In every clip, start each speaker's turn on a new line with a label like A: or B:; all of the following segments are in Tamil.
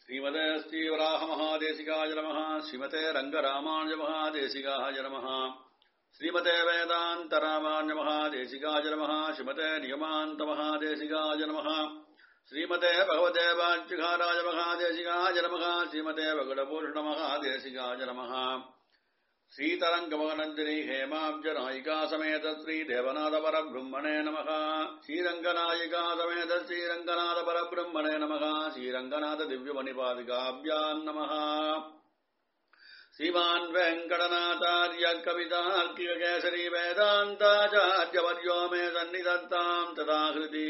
A: श्रीमते श्रीवराहमहादेशिकाय नमः श्रीमते रङ्गरामानुज महादेशिकाय नमः श्रीमते वेदान्तरामान्य महादेशिकाय नमः श्रीमते नियमान्त महादेशिकाय नमः श्रीमते भगवते वाच्युघाराय महादेशिकाय नमः श्रीमते भगवपूर्ण महादेशिकाय नमः श्रीतरङ्गमगनन्दिनी हेमाब्जनायिका समेत श्रीदेवनाथपरब्रह्मणे नमः श्रीरङ्गनायिका समेत श्रीरङ्गनाथपरब्रह्मणे नमः श्रीरङ्गनाथ दिव्यमणिपादिकाभ्याम् नमः श्रीमान् वेङ्कटनाथार्य कवितार्किककेसरी वेदान्ताचार्यवर्यो मे सन्निधत्ताम् तदाहृति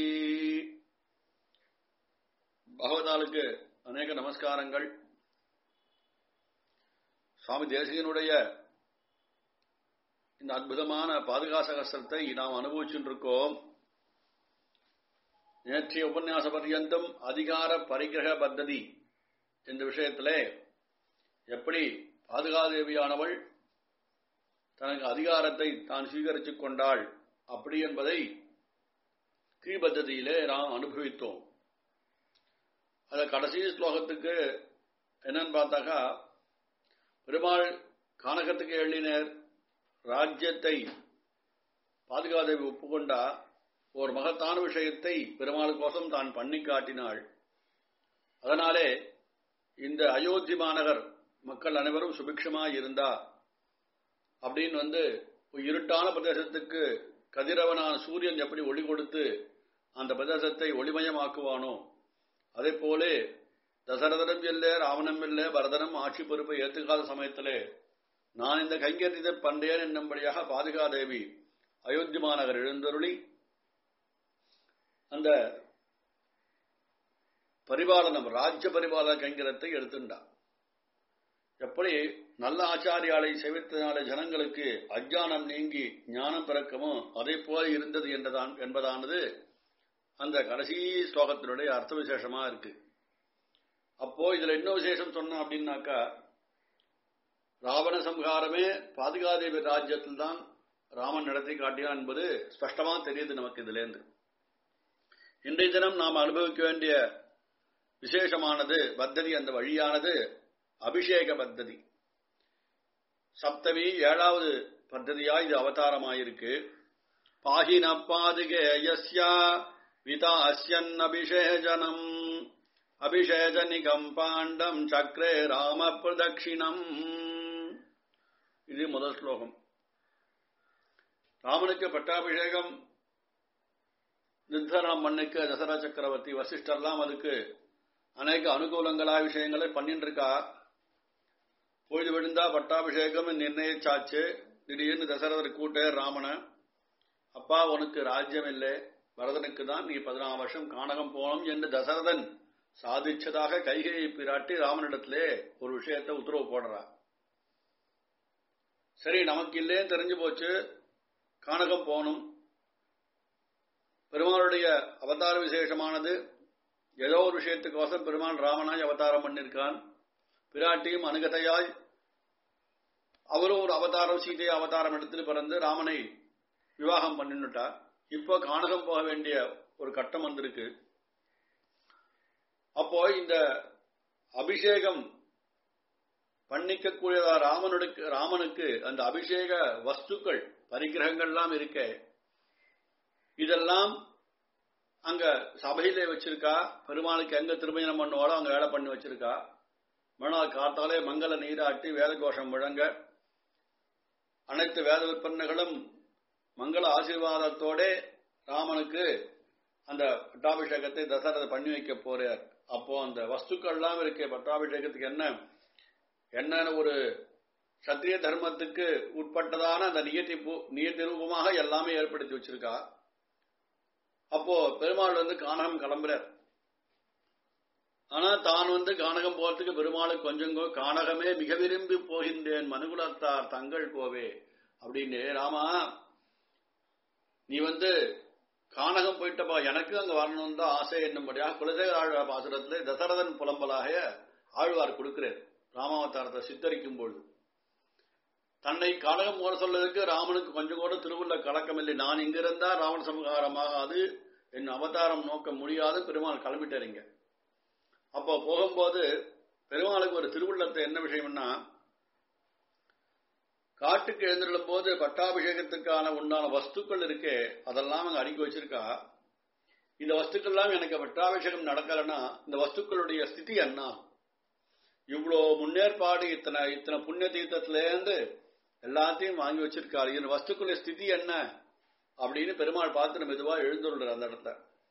A: பகவதாளுக்கு அநேக நமஸ்காரங்கள் சுவாமி தேசிகனுடைய இந்த அற்புதமான பாதுகாசகஸ்திரத்தை நாம் அனுபவிச்சுட்டு இருக்கோம் நேற்றைய உபன்யாச பர்யந்தம் அதிகார பரிகிரக பத்ததி என்ற விஷயத்திலே எப்படி பாதுகாதேவியானவள் தனக்கு அதிகாரத்தை தான் சுவீகரித்துக் கொண்டாள் அப்படி என்பதை கீழ்பத்ததியிலே நாம் அனுபவித்தோம் அத கடைசி ஸ்லோகத்துக்கு என்னன்னு பார்த்தாக்கா பெருமாள் கானகத்துக்கு எழினர் ராஜ்யத்தை பாதுகாதேவி ஒப்புக்கொண்டா ஒரு மகத்தான விஷயத்தை பெருமாள் கோசம் தான் பண்ணி காட்டினாள் அதனாலே இந்த அயோத்தி மாநகர் மக்கள் அனைவரும் சுபிக்ஷமாய் இருந்தா அப்படின்னு வந்து இருட்டான பிரதேசத்துக்கு கதிரவனான சூரியன் எப்படி ஒளி கொடுத்து அந்த பிரதேசத்தை ஒளிமயமாக்குவானோ அதே போல தசரதனும் இல்லை ராவணம் இல்லை பரதனும் ஆட்சி பொறுப்பை ஏற்றுக்காத சமயத்திலே நான் இந்த கைங்கரியத்தை பண்றேன் என்னும்படியாக பாதுகாதேவி அயோத்தி மாநகர் எழுந்தருளி அந்த பரிபாலனம் ராஜ்ய பரிபாலன கைங்கரத்தை எடுத்துட்டான் எப்படி நல்ல ஆச்சாரியாலை செவித்தனால ஜனங்களுக்கு அஜானம் நீங்கி ஞானம் பிறக்கமோ அதே போல இருந்தது என்றதான் என்பதானது அந்த கடைசி ஸ்லோகத்தினுடைய அர்த்த விசேஷமா இருக்கு அப்போ இதுல என்ன விசேஷம் சொன்னோம் அப்படின்னாக்கா ராவண சம்ஹாரமே பாதுகாதேவி ராஜ்யத்தில் தான் ராமன் நடத்தி காட்டினான் என்பது ஸ்பஷ்டமா தெரியுது நமக்கு இதுல இருந்து இன்றைய தினம் நாம் அனுபவிக்க வேண்டிய விசேஷமானது பத்ததி அந்த வழியானது அபிஷேக பத்ததி சப்தமி ஏழாவது பத்ததியா இது அவதாரமாயிருக்கு பாகின பாதுகேயஸ்யா விதாஸ்யன் அபிஷேஜனம் அபிஷேஜனிகம் பாண்டம் சக்ரே ராம பிரதட்சிணம் இது முதல் ஸ்லோகம் ராமனுக்கு பட்டாபிஷேகம் நிர்தரணம் மண்ணுக்கு தசரா சக்கரவர்த்தி வசிஷ்டர்லாம் அதுக்கு அநேக அனுகூலங்களா விஷயங்களை பண்ணிட்டு இருக்கா பொழுது விழுந்தா பட்டாபிஷேகம் நிர்ணயிச்சாச்சு திடீர்னு தசரதர் கூட்ட ராமனை அப்பா உனக்கு ராஜ்யம் இல்லை பரதனுக்கு தான் நீ பதினாறு வருஷம் கானகம் போனோம் என்று தசரதன் சாதிச்சதாக கைகையை பிராட்டி ராமனிடத்திலே ஒரு விஷயத்தை உத்தரவு போடுறா சரி நமக்கு இல்லேன்னு தெரிஞ்சு போச்சு கானகம் போகணும் பெருமாளுடைய அவதார விசேஷமானது ஏதோ ஒரு விஷயத்துக்கோசம் பெருமாள் ராமனாய் அவதாரம் பண்ணிருக்கான் பிராட்டியும் அனுகதையாய் அவரும் ஒரு அவதாரம் சீதையை அவதாரம் எடுத்துட்டு பிறந்து ராமனை விவாகம் பண்ணினுட்டா இப்போ கானகம் போக வேண்டிய ஒரு கட்டம் வந்திருக்கு அப்போ இந்த அபிஷேகம் பண்ணிக்கக்கூடியதா ராமனுக்கு ராமனுக்கு அந்த அபிஷேக வஸ்துக்கள் பரிகிரகங்கள்லாம் இருக்க இதெல்லாம் அங்க சபையிலே வச்சிருக்கா பெருமாளுக்கு எங்க திருமணம் பண்ணுவாளோ அங்க வேலை பண்ணி வச்சிருக்கா மறுநாள் காத்தாலே மங்கள நீராட்டி வேத கோஷம் முழங்க அனைத்து வேத விற்பனைகளும் மங்கள ஆசீர்வாதத்தோட ராமனுக்கு அந்த பட்டாபிஷேகத்தை தசரத பண்ணி வைக்க போறார் அப்போ அந்த வஸ்துக்கள்லாம் இருக்கே பட்டாபிஷேகத்துக்கு என்ன என்ன ஒரு சத்திரிய தர்மத்துக்கு உட்பட்டதான அந்த நியத்தி நியத்தி ரூபமாக எல்லாமே ஏற்படுத்தி வச்சிருக்கா அப்போ பெருமாள் வந்து கானகம் கிளம்புறார் ஆனா தான் வந்து கானகம் போறதுக்கு பெருமாளுக்கு கொஞ்சம் கானகமே மிக விரும்பி போகின்றேன் மனுகுலத்தார் தங்கள் கோவே அப்படின்னு ராமா நீ வந்து கானகம் போயிட்டப்பா எனக்கு அங்க வரணும் தான் ஆசை என்னும்படியாக குலதேவ ஆழ்வார் பாசுரத்துல தசரதன் புலம்பலாக ஆழ்வார் கொடுக்கிறார் ராமாவதாரத்தை சித்தரிக்கும் பொழுது தன்னை கானகம் போட சொல்றதுக்கு ராமனுக்கு கொஞ்சம் கூட திருவுள்ள கலக்கம் இல்லை நான் இங்கிருந்தா ராவண சமகாரமாகாது என் அவதாரம் நோக்க முடியாது பெருமாள் கிளம்பிட்டாருங்க அப்போ போகும்போது பெருமாளுக்கு ஒரு திருவுள்ளத்தை என்ன விஷயம்னா காட்டுக்கு எழுந்திருக்கும் போது பட்டாபிஷேகத்துக்கான உண்டான வஸ்துக்கள் இருக்கே அதெல்லாம் அங்க அடுக்கி வச்சிருக்கா இந்த வஸ்துக்கள்லாம் எனக்கு பட்டாபிஷேகம் நடக்கலன்னா இந்த வஸ்துக்களுடைய ஸ்திதி என்ன இவ்வளோ முன்னேற்பாடு இத்தனை இத்தனை புண்ணிய தீர்த்தத்திலேருந்து எல்லாத்தையும் வாங்கி வச்சிருக்காரு இந்த வஸ்துக்களுடைய ஸ்திதி என்ன அப்படின்னு பெருமாள் பார்த்து மெதுவா எழுந்துள்ளார் அந்த இடத்துல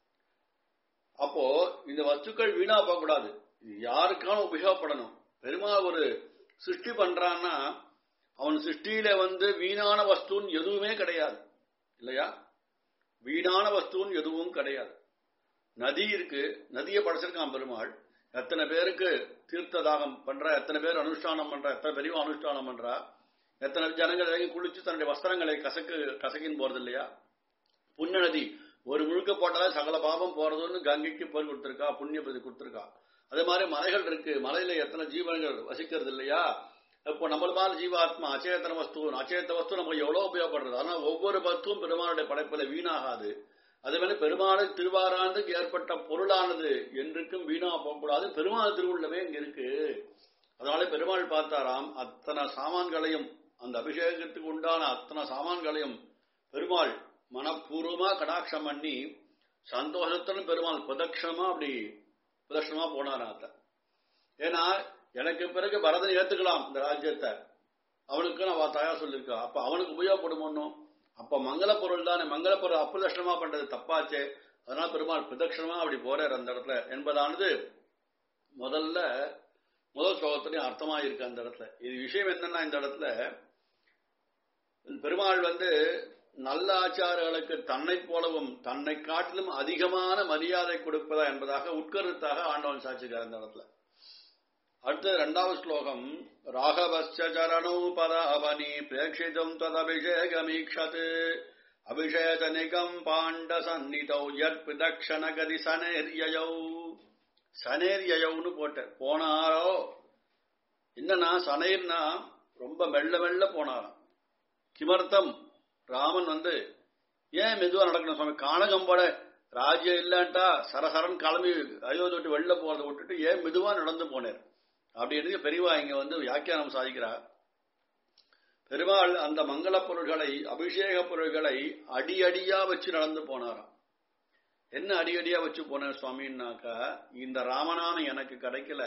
A: அப்போ இந்த வஸ்துக்கள் வீணா போகக்கூடாது இது யாருக்கான உபயோகப்படணும் பெருமாள் ஒரு சிருஷ்டி பண்றான்னா அவன் சிருஷ்டியில வந்து வீணான வஸ்துன்னு எதுவுமே கிடையாது இல்லையா வீணான வஸ்துன்னு எதுவும் கிடையாது நதி இருக்கு நதியை படைச்சிருக்கான் பெருமாள் எத்தனை பேருக்கு தீர்த்த தாகம் பண்ற எத்தனை பேர் அனுஷ்டானம் பண்ற எத்தனை பெரிய அனுஷ்டானம் பண்றா எத்தனை ஜனங்கள் இறங்கி குளிச்சு தன்னுடைய வஸ்திரங்களை கசக்கு கசக்கின்னு போறது இல்லையா புண்ணிய நதி ஒரு முழுக்க போட்டாலே சகல பாபம் போறதுன்னு கங்கைக்கு போய் கொடுத்திருக்கா புண்ணிய பதி கொடுத்திருக்கா அதே மாதிரி மலைகள் இருக்கு மலையில எத்தனை ஜீவனங்கள் வசிக்கிறது இல்லையா இப்போ நம்மள மாதிரி ஜீவாத்மா அச்சேதன வஸ்து அச்சேத வஸ்து நமக்கு எவ்வளவு உபயோகப்படுறது ஆனா ஒவ்வொரு வஸ்துவும் பெருமாளுடைய படைப்புல வீணாகாது அதே மாதிரி பெருமாள் திருவாராண்டுக்கு ஏற்பட்ட பொருளானது என்றுக்கும் வீணா போகக்கூடாது பெருமாள் திருவுள்ளவே இங்க இருக்கு அதனால பெருமாள் பார்த்தாராம் அத்தனை சாமான்களையும் அந்த அபிஷேகத்துக்கு உண்டான அத்தனை சாமான்களையும் பெருமாள் மனப்பூர்வமா கடாட்சம் பண்ணி சந்தோஷத்துடன் பெருமாள் பிரதட்சணமா அப்படி பிரதட்சணமா போனாராத்த ஏன்னா எனக்கு பிறகு பரதன் ஏத்துக்கலாம் இந்த ராஜ்யத்தை அவனுக்கு நான் தயார் சொல்லியிருக்கா அப்ப அவனுக்கு உபயோகப்படும் ஒன்றும் அப்ப மங்கள பொருள் தானே மங்கள பொருள் அப்பிரதட்சணமா பண்றது தப்பாச்சே அதனால பெருமாள் பிரதட்சணமா அப்படி போறார் அந்த இடத்துல என்பதானது முதல்ல முதல் ஸ்லோகத்திலையும் அர்த்தமா இருக்கு அந்த இடத்துல இது விஷயம் என்னன்னா இந்த இடத்துல பெருமாள் வந்து நல்ல ஆச்சாரர்களுக்கு தன்னை போலவும் தன்னை காட்டிலும் அதிகமான மரியாதை கொடுப்பதா என்பதாக உட்கருத்தாக ஆண்டவன் சாட்சிக்கார் அந்த இடத்துல அடுத்து இரண்டாவது ஸ்லோகம் ராகவஸ்ய சரணௌ பதாவனி பிரேட்சிதம் ததபிஷேகமீக்ஷத் அபிஷேகனிகம் பாண்ட சந்நிதௌ யத் பிரதக்ஷணகதி சனேரியயௌ சனேரியயௌன்னு போட்ட போனாரோ என்னன்னா சனேர்னா ரொம்ப மெல்ல மெல்ல போனாராம் கிமர்த்தம் ராமன் வந்து ஏன் மெதுவா நடக்கணும் சுவாமி காணகம்போட ராஜ்யம் இல்லன்ட்டா சரசரன் கிளம்பி அயோத்தி விட்டு வெளில போறதை விட்டுட்டு ஏன் மெதுவா நடந்து போனார் அப்படின்னு பெரியவா இங்க வந்து வியாக்கியானம் சாதிக்கிறார் பெருமாள் அந்த மங்கள பொருள்களை அபிஷேக பொருள்களை அடி அடியா வச்சு நடந்து போனாராம் என்ன அடி அடியா வச்சு போனார் சுவாமின்னாக்கா இந்த ராமனான எனக்கு கிடைக்கல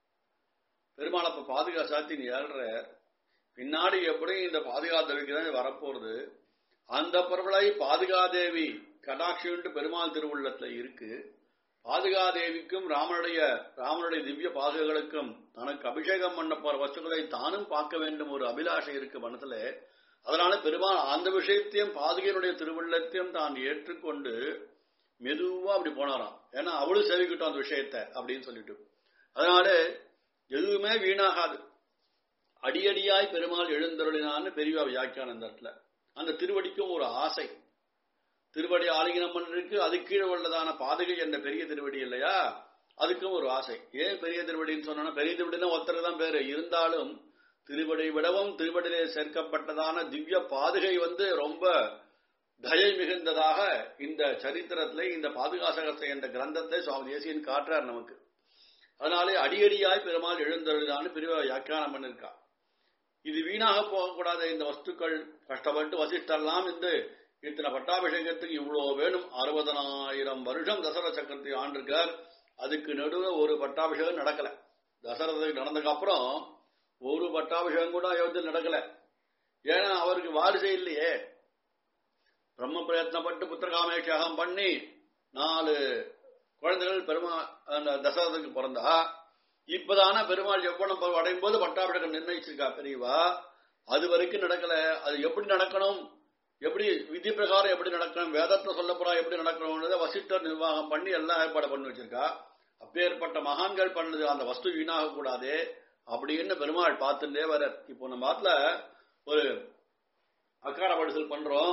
A: பெருமாள் அப்ப பாதுகா சாத்தி நீ ஏழ்ற பின்னாடி எப்படி இந்த பாதுகாதேவிக்கு தான் வரப்போறது அந்த பொருளை பாதுகாதேவி கடாட்சின்ட்டு பெருமாள் திருவுள்ளத்துல இருக்கு பாதுகாதேவிக்கும் ராமனுடைய ராமனுடைய திவ்ய பாதுகளுக்கும் தனக்கு அபிஷேகம் பண்ண போற வஸ்துக்களை தானும் பார்க்க வேண்டும் ஒரு அபிலாஷை இருக்கு மனசுல அதனால பெருமாள் அந்த விஷயத்தையும் பாதுகையினுடைய திருவுள்ளத்தையும் தான் ஏற்றுக்கொண்டு மெதுவா அப்படி போனாராம் ஏன்னா அவளும் சேவிக்கிட்டோம் அந்த விஷயத்த அப்படின்னு சொல்லிட்டு அதனால எதுவுமே வீணாகாது அடியடியாய் பெருமாள் எழுந்தருளினான்னு பெரியவா வியாக்கியானம் இந்த இடத்துல அந்த திருவடிக்கும் ஒரு ஆசை திருவடி ஆலிங்கனம் பண்ணிருக்கு அது கீழே உள்ளதான பாதுகை என்ற பெரிய திருவடி இல்லையா அதுக்கும் ஒரு ஆசை ஏன் பெரிய திருவடின்னு சொன்னா பெரிய திருவடினா ஒருத்தர் தான் பேரு இருந்தாலும் திருவடி விடவும் திருவடியிலே சேர்க்கப்பட்டதான திவ்ய பாதுகை வந்து ரொம்ப தயை மிகுந்ததாக இந்த சரித்திரத்திலே இந்த பாதுகாசகத்தை என்ற கிரந்தத்தை சுவாமி தேசியன் காட்டுறார் நமக்கு அதனாலே அடியடியாய் பெருமாள் எழுந்தருளான்னு பெரிய வியாக்கியானம் பண்ணிருக்கா இது வீணாக போகக்கூடாத இந்த வஸ்துக்கள் கஷ்டப்பட்டு வசிஷ்டெல்லாம் இந்த இத்தனை பட்டாபிஷேகத்துக்கு இவ்வளவு வேணும் அறுபதனாயிரம் வருஷம் தசரத சக்கரத்தை ஆண்டிருக்கார் அதுக்கு நடுவில் ஒரு பட்டாபிஷேகம் நடக்கல தசரதத்துக்கு நடந்ததுக்கு அப்புறம் ஒரு பட்டாபிஷேகம் கூட அயோத்தியில் நடக்கல ஏன்னா அவருக்கு வாரிசை இல்லையே பிரம்ம பிரயத்னப்பட்டு புத்திரகாமேஷாகம் பண்ணி நாலு குழந்தைகள் பெருமா அந்த தசரதத்துக்கு பிறந்தா இப்பதான பெருமாள் எவ்வளவு அடையும் போது பட்டாபிஷேகம் நிர்ணயிச்சிருக்கா பெரியவா அது வரைக்கும் நடக்கல அது எப்படி நடக்கணும் எப்படி விதி பிரகாரம் எப்படி நடக்கணும் வேதத்துல சொல்லப்போறா எப்படி நடக்கணும்ன்றத வசிஷ்டர் நிர்வாகம் பண்ணி எல்லாம் ஏற்பாடு பண்ணி வச்சிருக்கா அப்பேற்பட்ட மகான்கள் பண்ணது அந்த வஸ்து வீணாக கூடாது அப்படின்னு பெருமாள் பார்த்துட்டே வர இப்போ நம்ம பாத்துல ஒரு அக்கார படுசல் பண்றோம்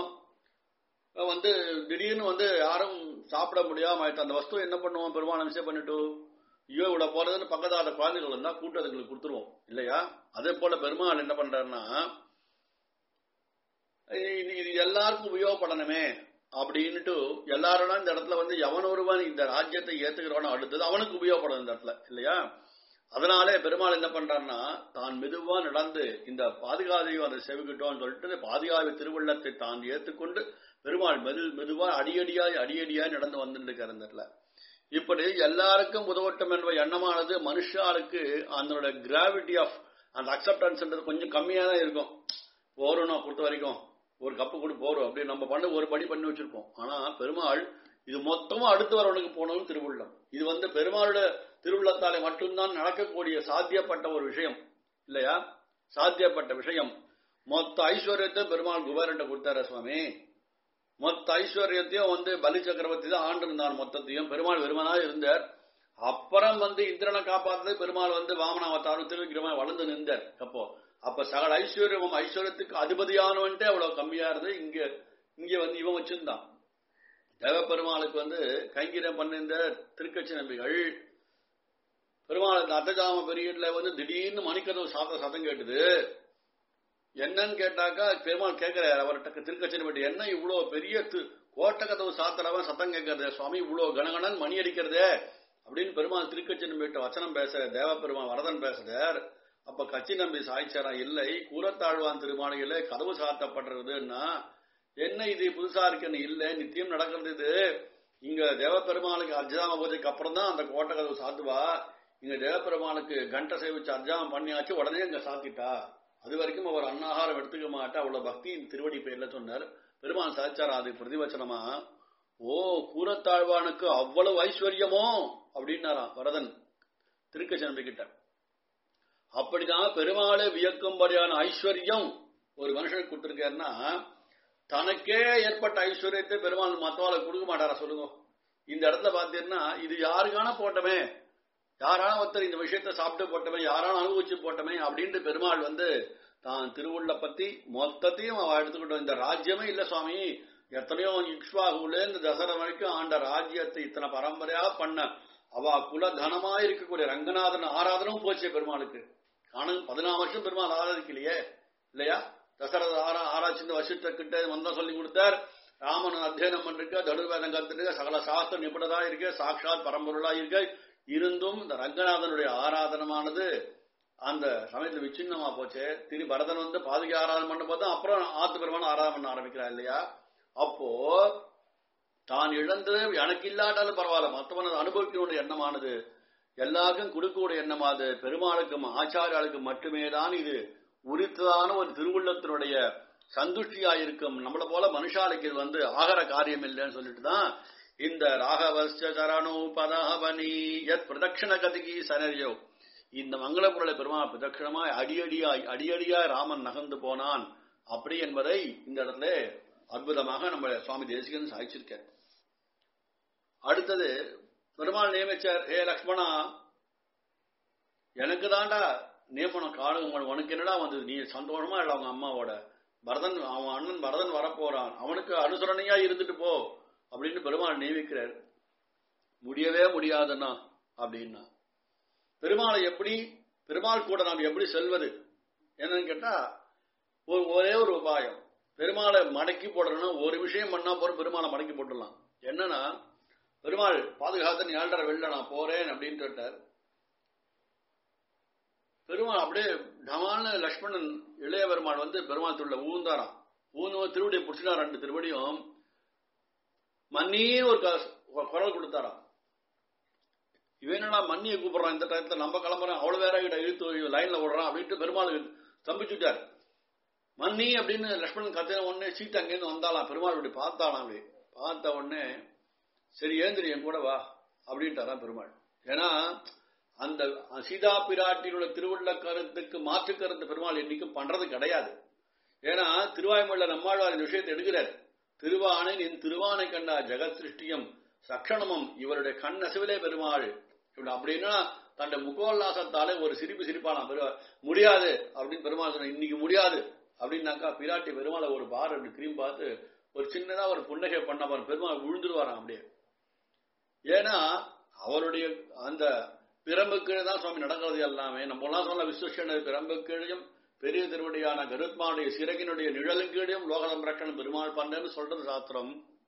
A: வந்து திடீர்னு வந்து யாரும் சாப்பிட முடியாம ஆயிட்டு அந்த வஸ்து என்ன பண்ணுவோம் பெருமாள் விஷயம் பண்ணிட்டு ஐயோ இவ்வளவு போறதுன்னு பக்கத்தாத குழந்தைகள் இருந்தா கூட்டத்துக்கு கொடுத்துருவோம் இல்லையா அதே போல பெருமாள் என்ன பண்றாருன்னா இது எல்லாருக்கும் உபயோகப்படணுமே அப்படின்னுட்டு எல்லாரும் இந்த இடத்துல வந்து எவன் ஒருவன் இந்த ராஜ்யத்தை ஏத்துக்கிறவனோ அடுத்தது அவனுக்கு உபயோகப்படும் இந்த இடத்துல இல்லையா அதனாலே பெருமாள் என்ன பண்றாருன்னா தான் மெதுவா நடந்து இந்த பாதுகாதையும் அதை செவிக்கிட்டோம்னு சொல்லிட்டு பாதுகாவி திருவள்ளத்தை தான் ஏத்துக்கொண்டு பெருமாள் மெது மெதுவா அடியடியாய் அடியடியாய் நடந்து வந்துட்டு இருக்காரு இந்த இடத்துல இப்படி எல்லாருக்கும் உதவட்டும் என்ற எண்ணமானது மனுஷாளுக்கு அதனோட கிராவிட்டி ஆஃப் அந்த அக்செப்டன்ஸ்ன்றது கொஞ்சம் கம்மியா தான் இருக்கும் போறோம் பொறுத்த வரைக்கும் ஒரு கப்பு கூட போறோம் அப்படி நம்ம பண்ண ஒரு படி பண்ணி வச்சிருப்போம் ஆனா பெருமாள் இது மொத்தமும் அடுத்து வரவனுக்கு போனவன் திருவுள்ளம் இது வந்து பெருமாளோட திருவுள்ளத்தாலே மட்டும்தான் நடக்கக்கூடிய சாத்தியப்பட்ட ஒரு விஷயம் இல்லையா சாத்தியப்பட்ட விஷயம் மொத்த ஐஸ்வர்யத்தை பெருமாள் குபேரன்ட்ட கொடுத்தாரு சுவாமி மொத்த ஐஸ்வர்யத்தையும் வந்து பலி சக்கரவர்த்தி தான் ஆண்டு இருந்தார் மொத்தத்தையும் பெருமாள் வெறுமனா இருந்தார் அப்புறம் வந்து இந்திரனை காப்பாற்றுறது பெருமாள் வந்து வாமனாவதாரம் திருவிக்கிரமா வளர்ந்து நின்றார் அப்போ அப்ப சகல ஐஸ்வர்யம் ஐஸ்வர்யத்துக்கு அதிபதியானவன்ட்டே அவ்வளவு கம்மியா இருந்து இங்க இங்க வந்து இவன் வச்சிருந்தான் தேவப்பெருமாளுக்கு வந்து கைங்கரியம் பண்ணிருந்த திருக்கட்சி நம்பிகள் பெருமாள் இந்த அர்த்தஜாம பெரியட்ல வந்து திடீர்னு மணிக்கதவு சாத்த சத்தம் கேட்டுது என்னன்னு கேட்டாக்கா பெருமாள் கேட்கிறார் அவர்கிட்ட திருக்கச்சனை பற்றி என்ன இவ்வளவு பெரிய தி- கோட்டை கதவு சாத்துறவன் சத்தம் கேட்கறதே சுவாமி இவ்வளவு கணகணன் மணி அடிக்கிறதே அப்படின்னு பெருமாள் திருக்கச்சனை போயிட்டு வச்சனம் பேசுற தேவ பெருமாள் வரதன் பேசுறார் அப்ப கச்சி நம்பி சாய்ச்சாரா இல்லை கூரத்தாழ்வான் திருமாளிகளே கதவு சாத்தப்படுறதுன்னா என்ன இது புதுசா இருக்குன்னு இல்ல நித்தியம் நடக்கிறது இது இங்க தேவப்பெருமாளுக்கு அர்ஜாம பூஜைக்கு அப்புறம் தான் அந்த கோட்டை கதவு சாத்துவா இங்க தேவப்பெருமாளுக்கு கண்ட சேவிச்சு அர்ஜாமம் பண்ணியாச்சு உடனே இங்க சாத்திட்டா அது வரைக்கும் அவர் அன்னாகாரம் எடுத்துக்க மாட்டா அவ்வளவு பக்தியின் திருவடி பேர்ல சொன்னார் பெருமாள் சாச்சாரா அது பிரதிவச்சனமா ஓ கூரத்தாழ்வானுக்கு அவ்வளவு ஐஸ்வர்யமோ அப்படின்னாராம் வரதன் திருக்கச்சனம்பி கிட்ட அப்படிதான் பெருமாளை வியக்கும்படியான ஐஸ்வர்யம் ஒரு மனுஷனுக்கு கொடுத்திருக்காருன்னா தனக்கே ஏற்பட்ட ஐஸ்வர்யத்தை பெருமாள் மத்தவாளை கொடுக்க மாட்டாரா சொல்லுங்க இந்த இடத்துல பாத்தீங்கன்னா இது யாருக்கான போட்டமே யாரான ஒருத்தர் இந்த விஷயத்தை சாப்பிட்டு போட்டமே யாரான அனுபவிச்சு போட்டமே அப்படின்ட்டு பெருமாள் வந்து தான் திருவுள்ள பத்தி மொத்தத்தையும் அவ எடுத்துக்கிட்டோம் இந்த ராஜ்யமே இல்ல சுவாமி எத்தனையோ இக்ஷ்வாகுல இந்த தசரா வரைக்கும் ஆண்ட ராஜ்யத்தை இத்தனை பரம்பரையா பண்ண அவ குல தனமா இருக்கக்கூடிய ரங்கநாதன் ஆராதனும் போச்சு பெருமாளுக்கு ஆனா பதினாறு வருஷம் பெருமாள் ஆராதிக்கலையே இல்லையா தசரத ஆரா ஆராய்ச்சி வசிட்ட கிட்ட வந்தா சொல்லி கொடுத்தார் ராமன் அத்தியனம் பண்ணிருக்க தனுர்வேதம் கத்துட்டு சகல சாஸ்திர நிபுணதா இருக்கு சாட்சாத் பரம்பொருளா இருக்கு இருந்தும் இந்த ரங்கநாதனுடைய ஆராதனமானது அந்த சமயத்துல விச்சின்னமா போச்சு திரு பரதன் வந்து பாதுகை ஆராதனை பண்ண போது அப்புறம் ஆத்து பெருமான ஆராதனை பண்ண ஆரம்பிக்கிறா இல்லையா அப்போ தான் இழந்தது எனக்கு இல்லாட்டாலும் பரவாயில்ல மற்றவன் அனுபவிக்கணுடைய எண்ணமானது எல்லாருக்கும் கொடுக்கக்கூடிய எண்ணமாது பெருமாளுக்கும் ஆச்சாரியாளுக்கும் மட்டுமே தான் இது உரித்ததான ஒரு திருவுள்ளத்தினுடைய சந்துஷ்டியா இருக்கும் நம்மள போல மனுஷாளுக்கு இது வந்து ஆகர காரியம் இல்லைன்னு சொல்லிட்டு தான் இந்த ராகவஸ்ய சரணோ பதஹவனி யத் பிரதட்சிண கதிகி சனரியோ இந்த மங்கள பொருளை பெருமாள் பிரதட்சிணமாய் அடியடியாய் அடியடியாய் ராமன் நகர்ந்து போனான் அப்படி என்பதை இந்த இடத்துல அற்புதமாக நம்ம சுவாமி தேசிகன் சாய்ச்சிருக்கார் அடுத்தது பெருமாள் நியமிச்சார் ஹே லக்ஷ்மணா எனக்கு தாண்டா நியமனம் காணும் உனக்கு என்னடா வந்தது நீ சந்தோஷமா இல்ல அவங்க அம்மாவோட பரதன் அவன் அண்ணன் பரதன் வரப்போறான் அவனுக்கு அனுசரணையா இருந்துட்டு போ அப்படின்னு பெருமாள் நியமிக்கிறார் முடியவே முடியாதுன்னா அப்படின்னா பெருமாளை எப்படி பெருமாள் கூட நாம் எப்படி செல்வது என்னன்னு கேட்டா ஒரு ஒரே ஒரு உபாயம் பெருமாளை மடக்கி போடணும்னா ஒரு விஷயம் பண்ணா போற பெருமாளை மடக்கி போட்டுடலாம் என்னன்னா பெருமாள் பாதுகாத்து ஏழரை வெளில நான் போறேன் அப்படின்னு கேட்டார் பெருமாள் அப்படியே டமால்னு லக்ஷ்மணன் இளைய பெருமாள் வந்து பெருமாள் துள்ள ஊந்தாராம் ஊந்து திருவடியை பிடிச்சினா ரெண்டு திருவடியும் மன்னியே ஒரு க- ஒரு குரல் கொடுத்தாராம் இவன் என்னடா மன்னியை கூப்பிடுறான் இந்த டயத்துல நம்ம கிளம்புறோம் அவ்வளவு வேற கிட்ட இழுத்து லைன்ல விடுறான் அப்படின்ட்டு பெருமாள் தம்பிச்சுட்டார் மன்னி அப்படின்னு லக்ஷ்மணன் கத்தின உடனே சீட்டு அங்கேருந்து வந்தாலாம் பெருமாள் இப்படி பார்த்தாலாம் அப்படி பார்த்த உடனே சரி ஏந்திரி என் கூட வா அப்படின்ட்டாராம் பெருமாள் ஏன்னா அந்த சீதா பிராட்டியோட திருவுள்ள கருத்துக்கு மாற்று கருத்து பெருமாள் என்னைக்கும் பண்றது கிடையாது ஏன்னா திருவாய்மொழியில நம்மாழ்வார் இந்த விஷயத்தை எடுக்கிறார் திருவானை நின் திருவானை கண்டா ஜெகத் சிருஷ்டியம் சக்ஷணமும் இவருடைய கண் அசைவிலே பெருமாள் இப்படி அப்படின்னா தன்னுடைய முகோல்லாசத்தாலே ஒரு சிரிப்பு சிரிப்பானாம் பெருமாள் முடியாது அப்படின்னு பெருமாள் சொன்ன இன்னைக்கு முடியாது அப்படின்னாக்கா பிராட்டி பெருமாளை ஒரு பார் ரெண்டு கிரீம் பார்த்து ஒரு சின்னதா ஒரு புன்னகை பண்ண பாரு பெருமாள் விழுந்துருவாராம் அப்படியே ஏன்னா அவருடைய அந்த பிரம்பு கீழே தான் சுவாமி நடக்கிறது எல்லாமே நம்ம எல்லாம் சொன்ன விஸ்வசன பிரம்பு கீழையும் பெரிய திருவடியான கருத்மானுடைய சிறகினுடைய நிழலும் கீழையும் லோகலம் ரக்கணும் பெருமாள் பண்ணேன்னு சொல்றது சாஸ்திரம்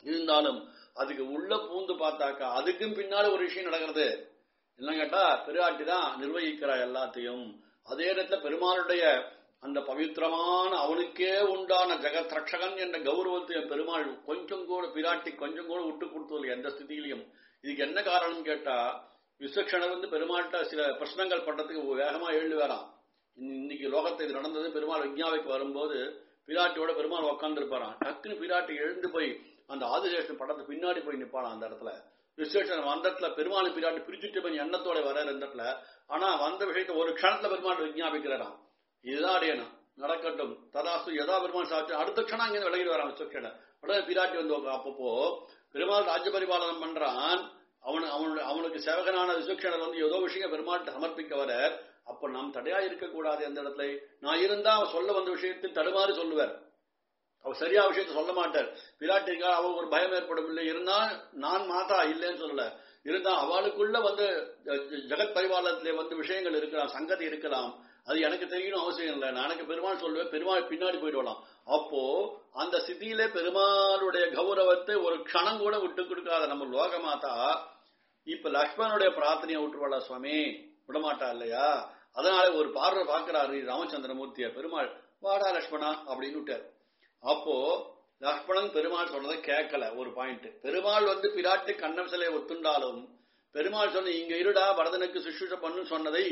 A: இருந்தாலும் அதுக்கு உள்ள பூந்து பார்த்தாக்கா அதுக்கும் பின்னாடி ஒரு விஷயம் நடக்கிறது என்ன கேட்டா பெருவாட்டி தான் நிர்வகிக்கிறா எல்லாத்தையும் அதே நேரத்துல பெருமாளுடைய அந்த பவித்திரமான அவனுக்கே உண்டான ஜெகத் ரட்சகன் என்ற கௌரவத்தை பெருமாள் கொஞ்சம் கூட பிராட்டி கொஞ்சம் கூட விட்டு கொடுத்ததில்லை எந்த ஸ்திதியிலையும் இதுக்கு என்ன காரணம் கேட்டா விஸ்வக்ஷணர் வந்து பெருமாள்கிட்ட சில பிரச்சனைகள் பண்றதுக்கு வேகமா எழுந்து வேறாம் இன்னைக்கு லோகத்தை இது நடந்தது பெருமாள் விஞ்ஞாவைக்கு வரும்போது பிராட்டியோட பெருமாள் உட்கார்ந்து இருப்பாராம் டக்குன்னு பிராட்டி எழுந்து போய் அந்த ஆதிசேஷன் படத்தை பின்னாடி போய் நிப்பாளாம் அந்த இடத்துல விசேஷன் வந்த இடத்துல பெருமாள் பிராட்டி பிரிச்சுட்டு போய் எண்ணத்தோட வர இந்த இடத்துல ஆனா வந்த விஷயத்தை ஒரு க்ஷணத்துல பெருமாள் விஞ்ஞாபிக்கிறாராம் இதுதான் அடையணும் நடக்கட்டும் ததாசு எதா பெருமாள் சாட்சி அடுத்த க்ஷணம் அங்கே விலகி வரான் விசேஷன் உடனே பிராட்டி வந்து அப்பப்போ பெருமாள் ராஜ்ய பரிபாலனம் பண்றான் அவன் அவனுடைய அவனுக்கு சேவகனான விசுக்ஷனர் வந்து ஏதோ விஷயம் பெருமாள்கிட்ட சமர்ப்பிக்க வர அப்ப நாம் தடையா இருக்கக்கூடாது அந்த இடத்துல நான் இருந்தா அவன் சொல்ல வந்த விஷயத்தில் தடுமாறி சொல்லுவார் அவர் சரியா விஷயத்த சொல்ல மாட்டார் பிராட்டிக்கா அவ ஒரு பயம் ஏற்படும் இல்லை இருந்தா நான் மாதா இல்லைன்னு சொல்லல இருந்தா அவளுக்குள்ள வந்து ஜெகத் பரிபாலனத்திலே வந்து விஷயங்கள் இருக்கலாம் சங்கதி இருக்கலாம் அது எனக்கு தெரியணும் அவசியம் இல்லை நான் எனக்கு பெருமாள் சொல்லுவேன் பெருமாள் பின்னாடி போயிடுவான் அப்போ அந்த சிதியிலே பெருமாளுடைய கௌரவத்தை ஒரு க்ஷணம் கூட விட்டு கொடுக்காத நம்ம லோகமாதா இப்ப லக்ஷ்மணனுடைய பிரார்த்தனையை விட்டுருவாளா சுவாமி விடமாட்டா இல்லையா அதனால ஒரு பார்வை பார்க்கிறாரு ராமச்சந்திரமூர்த்திய பெருமாள் வாடா லக்ஷ்மணா அப்படின்னு விட்டார் அப்போ லக்ஷ்மணன் பெருமாள் சொன்னதை கேட்கல ஒரு பாயிண்ட் பெருமாள் வந்து பிராட்டி கண்ணம் சிலையை ஒத்துண்டாலும் பெருமாள் சொன்ன இங்க இருடா பரதனுக்கு சுஷ்ருஷ பண்ணு சொன்னதை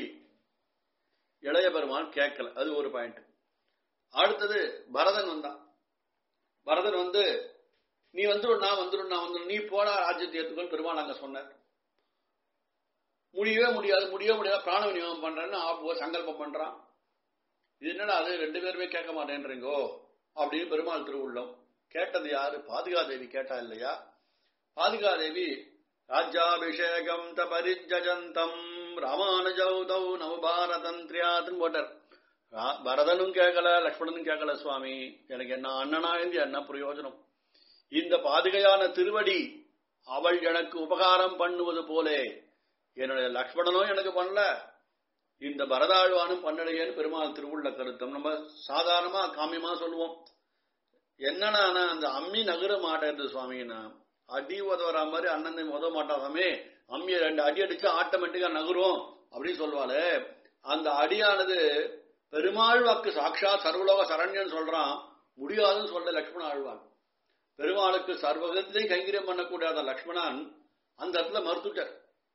A: இளைய பெருமாள் கேட்கல அது ஒரு பாயிண்ட் அடுத்தது பரதன் வந்தான் பரதன் வந்து நீ வந்துடும் நான் வந்துடும் நான் வந்துடும் நீ போடா ராஜ்யத்தை ஏத்துக்கொள் பெருமாள் அங்க சொன்னார் முடியவே முடியாது முடியவே முடியாது பிராண விநியோகம் பண்றேன்னு ஆப்பு சங்கல்பம் பண்றான் இது என்னடா அது ரெண்டு பேருமே கேட்க மாட்டேன்றீங்கோ அப்படின்னு பெருமாள் திருவுள்ளம் கேட்டது யாரு பாதுகாதேவி கேட்டா இல்லையா பாதுகாதேவி ராஜ்யாபிஷேகம் த பரிஜஜந்தம் ராமானுஜௌதௌ நவபாரதந்திரியாத்துன்னு போட்டார் பரதனும் கேட்கல லக்ஷ்மணனும் கேட்கல சுவாமி எனக்கு என்ன அண்ணனா இருந்து என்ன பிரயோஜனம் இந்த பாதுகையான திருவடி அவள் எனக்கு உபகாரம் பண்ணுவது போலே என்னுடைய லக்ஷ்மணனும் எனக்கு பண்ணல இந்த பரதாழ்வானும் பண்ணலையேன்னு பெருமாள் திருவுள்ள கருத்தம் நம்ம சாதாரணமா காமியமா சொல்லுவோம் என்னன்னா அந்த அம்மி நகர மாட்டேன் சுவாமின்னா அடி உதவுற மாதிரி அண்ணன் உதவ மாட்டாதாமே அம்மியை ரெண்டு அடி அடிச்சு ஆட்டோமேட்டிக்கா நகரும் அப்படின்னு சொல்லுவாளே அந்த அடியானது பெருமாள் வாக்கு சாட்சா சர்வலோக சரண்யன்னு சொல்றான் முடியாதுன்னு சொல்ற லக்ஷ்மண ஆழ்வான் பெருமாளுக்கு சர்வகத்திலையும் கைங்கரியம் பண்ணக்கூடிய லக்ஷ்மணன் அந்த இடத்துல மறுத்துட்டார்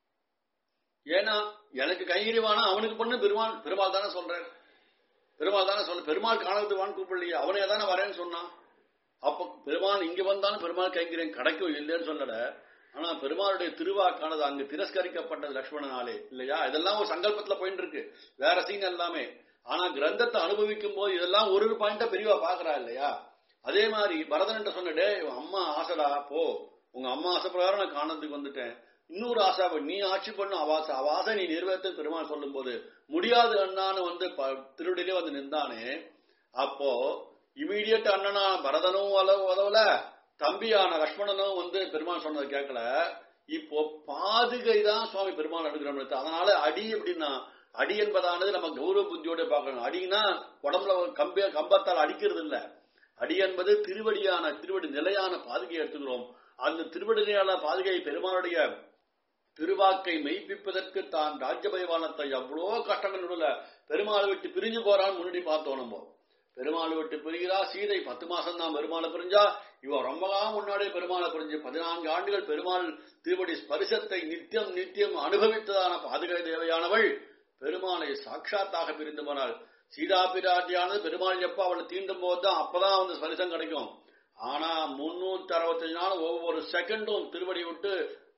A: ஏன்னா எனக்கு கைங்கரியவானா அவனுக்கு பண்ணு பெருமாள் பெருமாள் தானே சொல்றேன் பெருமாள் தானே சொல்ல பெருமாள் காணத்துவான்னு கூப்பிடலையே அவனே தானே வரேன்னு சொன்னான் அப்ப பெருமாள் இங்க வந்தாலும் பெருமாள் கைங்கரியம் கிடைக்கும் இல்லைன்னு சொல்லல ஆனா பெருமாளுடைய திருவாக்கானது அங்கு திரஸ்கரிக்கப்பட்டது லக்ஷ்மணனாலே இல்லையா இதெல்லாம் ஒரு சங்கல்பத்துல போயிட்டு இருக்கு வேற சீன் எல்லாமே ஆனா கிரந்தத்தை அனுபவிக்கும் போது இதெல்லாம் ஒரு ஒரு பாயிண்டா பெரியவா பாக்குறா இல்லையா அதே மாதிரி பரதன்ட்ட சொன்னடே அம்மா ஆசைடா போ உங்க அம்மா ஆசை பிரகாரம் நான் காணத்துக்கு வந்துட்டேன் இன்னொரு ஆசை நீ ஆட்சி பண்ணும் அவாசை அவாசை நீ நிறைவேற்ற பெருமாள் சொல்லும் போது முடியாது அண்ணான்னு வந்து திருவடியிலே வந்து நின்றானே அப்போ இமீடியட் அண்ணனா பரதனும் உதவல தம்பியான லக்ஷ்மணனும் வந்து பெருமாள் சொன்னதை கேட்கல இப்போ பாதுகை தான் சுவாமி பெருமாள் எடுக்கிறோம் அதனால அடி அப்படின்னா அடி என்பதானது நம்ம கௌரவ புத்தியோட பார்க்கணும் அடினா உடம்புல கம்ப கம்பத்தால் அடிக்கிறது இல்ல அடி என்பது திருவடியான திருவடி நிலையான பாதுகையை எடுத்துக்கிறோம் அந்த திருவடியான பாதுகை பெருமாளுடைய திருவாக்கை மெய்ப்பிப்பதற்கு தான் ராஜ்யபயவானத்தை எவ்வளோ கஷ்டங்கள் நடுவில் பெருமாளை விட்டு பிரிஞ்சு போறான்னு முன்னாடி பார்த்தோம் நம்ம பெருமாளை விட்டு பிரிகிறா சீதை பத்து மாசம் தான் பெருமாளை பிரிஞ்சா இவ ரொம்ப காலம் முன்னாடியே பெருமாளை பிரிஞ்சு பதினான்கு ஆண்டுகள் பெருமாள் திருவடி ஸ்பரிசத்தை நித்தியம் நித்தியம் அனுபவித்ததான பாதுகை தேவையானவள் பெருமாளை சாட்சாத்தாக பிரிந்து போனாள் சீதா பிராட்டியானது பெருமாள் எப்ப அவளை தீண்டும் போதுதான் அப்பதான் வந்து ஸ்பரிசம் கிடைக்கும் ஆனா முன்னூத்தி அறுபத்தஞ்சு நாள் ஒவ்வொரு செகண்டும் திருவடி விட்டு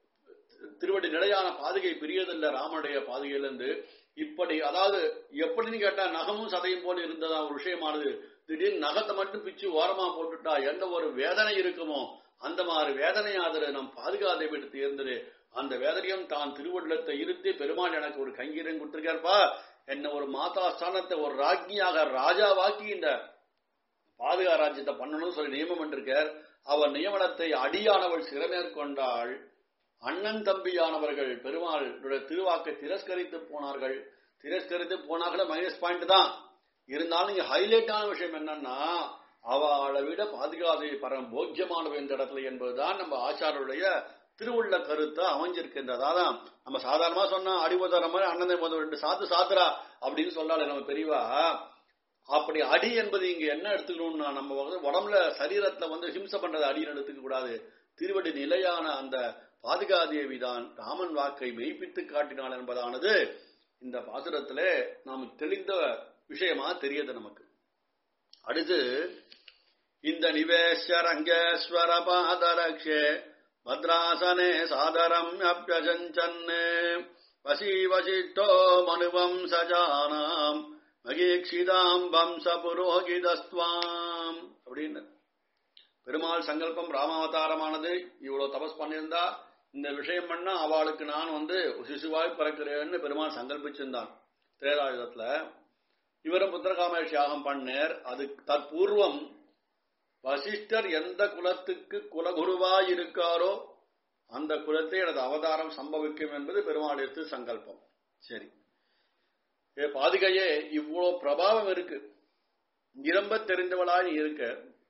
A: திருவடி நிலையான பாதுகை பிரியதில்லை ராமனுடைய பாதுகையிலிருந்து இப்படி அதாவது எப்படின்னு கேட்டா நகமும் சதையும் போல இருந்ததா ஒரு விஷயமானது திடீர்னு நகத்தை மட்டும் பிச்சு ஓரமா போட்டுட்டா எந்த ஒரு வேதனை இருக்குமோ அந்த மாதிரி வேதனையாதரு நம் பாதுகாதை எடுத்து இருந்தது அந்த வேதனையும் தான் திருவள்ளத்தை இருத்தி பெருமாள் எனக்கு ஒரு கைங்கரியம் கொடுத்திருக்காருப்பா என்ன ஒரு மாதா ஸ்தானத்தை ஒரு ராஜ்ஞியாக ராஜாவாக்கி இந்த பாதுகா ராஜ்யத்தை பண்ணணும்னு சொல்லி நியமம் பண்ணிருக்கார் அவர் நியமனத்தை அடியானவள் சிறமேற்கொண்டாள் அண்ணன் தம்பியானவர்கள் பெருமாளுடைய திருவாக்கை திரஸ்கரித்து போனார்கள் திரஸ்கரித்து போனார்களே மைனஸ் பாயிண்ட் தான் இருந்தாலும் இங்க ஹைலைட்டான விஷயம் என்னன்னா அவளை விட பாதுகாதை பரம் போக்கியமானவ இந்த இடத்துல என்பதுதான் நம்ம ஆச்சாரருடைய திருவுள்ள கருத்தா அமைஞ்சிருக்கின்றது அதான் நம்ம சாதாரணமா சொன்னா அடிபதற மாதிரி அண்ணனை முதல் ரெண்டு சாத்து சாத்துறா அப்படின்னு சொல்லாலே நம்ம பெரியவா அப்படி அடி என்பது இங்க என்ன எடுத்துக்கணும்னா நம்ம வந்து உடம்புல சரீரத்துல வந்து ஹிம்சை பண்றது அடின்னு எடுத்துக்க கூடாது திருவடி நிலையான அந்த பாதுகாதேவி தான் ராமன் வாக்கை மெய்ப்பித்து காட்டினாள் என்பதானது இந்த பாசுரத்திலே நாம் தெளிந்த விஷயமா தெரியுது நமக்கு அடுத்து இந்த நிவேஸ்வரங்கேஸ்வர பாதரக்ஷே பத்ராசனே சாதரம் அப்பியசஞ்சன்னே வசி வசிட்டோ மனுவம் சஜானாம் மகீக்ஷிதாம் வம்ச புரோகிதஸ்துவாம் அப்படின்னு பெருமாள் சங்கல்பம் ராமாவதாரமானது இவ்வளவு தபஸ் பண்ணியிருந்தா இந்த விஷயம் பண்ணா அவளுக்கு நான் வந்து சிசுவாய் பிறக்கிறேன்னு பெருமாள் சங்கல்பிச்சிருந்தான் திரேதாயுதத்துல இவரும் புத்திரகாமேஷ் யாகம் பண்ணேர் அது தற்பூர்வம் வசிஷ்டர் எந்த குலத்துக்கு குலகுருவாய் இருக்காரோ அந்த குலத்தை எனது அவதாரம் சம்பவிக்கும் என்பது பெருமாள் எடுத்து சங்கல்பம் சரி ஏ பாதுகையே இவ்வளவு பிரபாவம் இருக்கு நிரம்ப தெரிந்தவளாய் இருக்க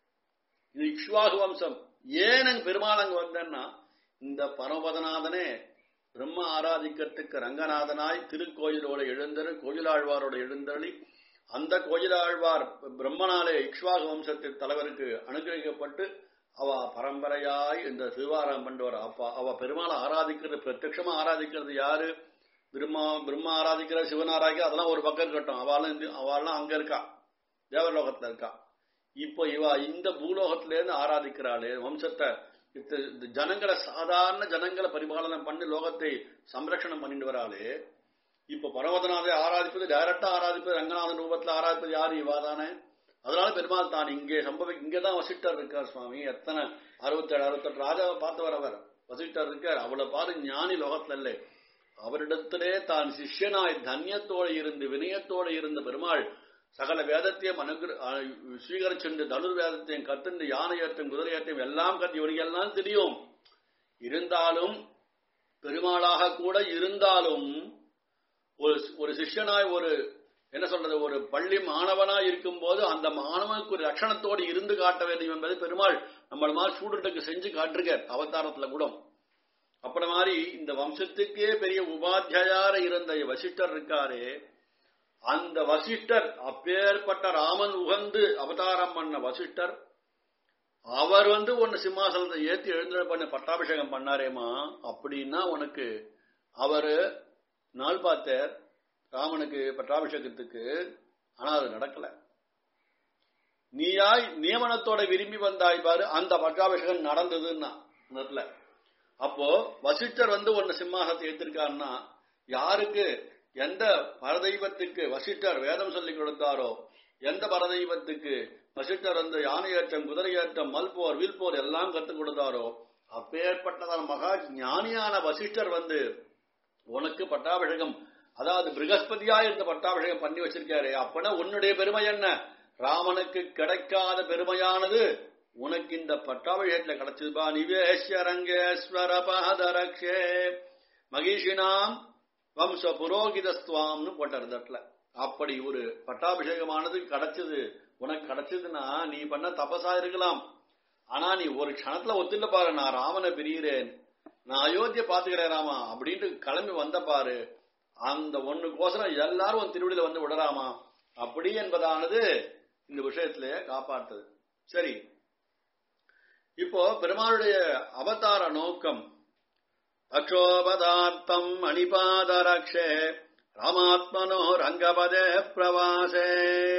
A: இது இக்ஷ்வாகு வம்சம் ஏன் அங்க பெருமாள் அங்க வந்தேன்னா இந்த பரமபதநாதனே பிரம்ம ஆராதிக்கிறதுக்கு ரங்கநாதனாய் திருக்கோயிலோட எழுந்தரு கோயிலாழ்வாரோட எழுந்தருளி அந்த கோயிலாழ்வார் பிரம்மனாலே இக்ஷ்வாகு வம்சத்தின் தலைவருக்கு அனுகிரகிக்கப்பட்டு அவ பரம்பரையாய் இந்த திருவாரம் பண்றவர் அப்ப அவ பெருமாளை ஆராதிக்கிறது பிரத்யட்சமா ஆராதிக்கிறது யாரு பிரம்மா பிரம்மா ஆராதிக்கிற சிவன் ஆராதிக்கிற அதெல்லாம் ஒரு பக்கம் இருக்கட்டும் அவளும் இந்த அவள்லாம் அங்க இருக்கா தேவலோகத்துல இருக்கா இப்போ இவ இந்த பூலோகத்தில இருந்து ஆராதிக்கிறாளே வம்சத்தை இத்த- இந்த ஜனங்களை சாதாரண ஜனங்களை பரிபாலனம் பண்ணி லோகத்தை சம்ரட்சணம் பண்ணிட்டு வராளே இப்ப பரவதநாதை ஆராதிப்பது டைரக்டா ஆராதிப்பது ரங்கநாதன் ரூபத்துல ஆராதிப்பது யாரு இவா தானே அதனால பெருமாள் தான் இங்கே சம்பவி இங்கதான் வசிட்டர் இருக்கார் சுவாமி எத்தனை அறுபத்தேழு அறுபத்தெட்டு ராஜாவை பார்த்து வரவர் வசிட்டர் இருக்கார் அவளை பாரு ஞானி லோகத்துல இல்லை அவரிடத்திலே தான் சிஷ்யனாய் தன்யத்தோடு இருந்து வினயத்தோடு இருந்த பெருமாள் சகல வேதத்தையும் அனுகிர ஸ்வீகரிச்சுண்டு தனுர் வேதத்தையும் கத்துண்டு யானையத்தையும் குதிரையத்தையும் எல்லாம் கத்து இவருக்கெல்லாம் தெரியும் இருந்தாலும் பெருமாளாக கூட இருந்தாலும் ஒரு ஒரு சிஷ்யனாய் ஒரு என்ன சொல்றது ஒரு பள்ளி மாணவனாய் இருக்கும் போது அந்த மாணவனுக்கு ஒரு லட்சணத்தோடு இருந்து காட்ட வேண்டும் என்பது பெருமாள் நம்மள மாதிரி ஸ்டூடெண்ட்டுக்கு செஞ்சு காட்டிருக்கார் அவதாரத்துல கூட அப்படி மாதிரி இந்த வம்சத்துக்கே பெரிய உபாத்தியார இருந்த வசிஷ்டர் இருக்காரே அந்த வசிஷ்டர் அப்பேற்பட்ட ராமன் உகந்து அவதாரம் பண்ண வசிஷ்டர் அவர் வந்து ஒன்னு சிம்மாசனத்தை ஏத்தி எழுந்த பண்ண பட்டாபிஷேகம் பண்ணாரேமா அப்படின்னா உனக்கு அவரு நாள் பார்த்தார் ராமனுக்கு பட்டாபிஷேகத்துக்கு ஆனா அது நடக்கல நீயாய் நியமனத்தோட விரும்பி வந்தாய் பாரு அந்த பட்டாபிஷேகம் நடந்ததுன்னா அந்த இடத்துல அப்போ வசிஷ்டர் வந்து ஒன்னு சிம்மாசனத்தை ஏத்திருக்காருன்னா யாருக்கு எந்த பரதெய்வத்துக்கு வசிஷ்டர் வேதம் சொல்லி கொடுத்தாரோ எந்த பரதெய்வத்துக்கு வசிஷ்டர் வந்து யானையேற்றம் குதிரையேற்றம் மல்போர் வீல்போர் எல்லாம் கத்துக் கொடுத்தாரோ அப்பேற்பட்டதான மகா ஞானியான வசிஷ்டர் வந்து உனக்கு பட்டாபிஷேகம் அதாவது பிருகஸ்பதியா இருந்த பட்டாபிஷேகம் பண்ணி வச்சிருக்காரு அப்பனா உன்னுடைய பெருமை என்ன ராமனுக்கு கிடைக்காத பெருமையானது உனக்கு இந்த பட்டாபிஷேகத்துல கிடைச்சதுபா நிவேஸ்வரங்கேஸ்வர பாதரக்ஷே மகிஷினாம் வம்ச புரோகிதஸ்துவாம்னு போட்டார் இந்த இடத்துல அப்படி ஒரு பட்டாபிஷேகமானது கிடைச்சது உனக்கு கிடைச்சதுன்னா நீ பண்ண தபசா இருக்கலாம் ஆனா நீ ஒரு க்ஷணத்துல ஒத்துள்ள பாரு நான் ராமனை பிரிகிறேன் நான் அயோத்திய பாத்துக்கிறேன் ராமா அப்படின்ட்டு கிளம்பி வந்த பாரு அந்த ஒண்ணுக்கோசரம் எல்லாரும் உன் திருவிழில வந்து விடறாமா அப்படி என்பதானது இந்த விஷயத்திலேயே காப்பாற்றுது சரி இப்போ பெருமாளுடைய அவதார நோக்கம் அக்ஷோபதார்த்தம் அணிபாதரக்ஷே ராமாத்மனோ ரங்கபதே பிரவாசே